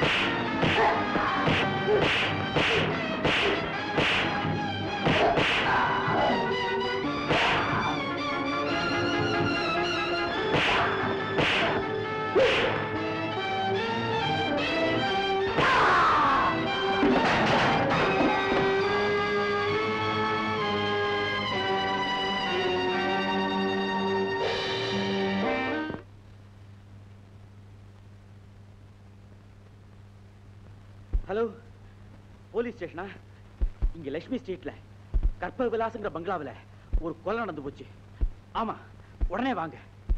hello police ஸ்டேஷனா இங்க லட்சுமி ஸ்ட்ரீட்ல கற்பக விலாசங்கிற பங்களாவுல ஒரு கொலை நடந்து போச்சு ஆமா உடனே வாங்க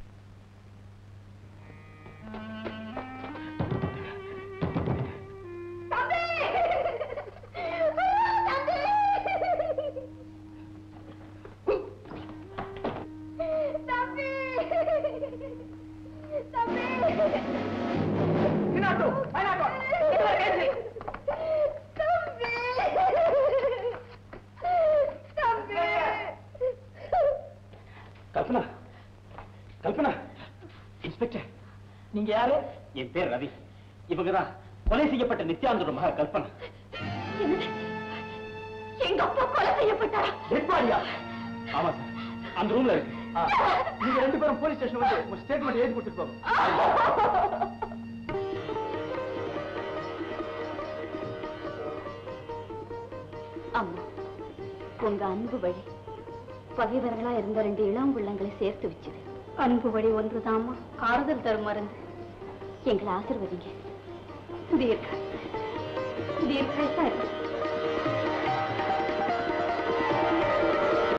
கல்பனா கல்பனா இன்ஸ்பெக்டர் நீங்க யாரு என் பேர் ரவி இவங்கதான் கொலை செய்யப்பட்ட நித்யானந்தோட மக கல்பனா எங்க அப்பா கொலை செய்யப்பட்டாரா டெட்பாடியா ஆமா சார் அந்த ரூம்ல இருக்கு நீங்க ரெண்டு பேரும் போலீஸ் ஸ்டேஷன் வந்து உங்க ஸ்டேட்மெண்ட் எழுதி கொடுத்துட்டு போங்க அம்மா உங்க அன்பு வழி பகைவர்களா இருந்த ரெண்டு இளம் உள்ளங்களை சேர்த்து வச்சுது அன்பு வழி ஒன்றுதாம்மா ஆறுதல் தரும் மருந்து எங்களை ஆசிர்வதிங்க தீர்க்க தீர்க்கா இருக்கு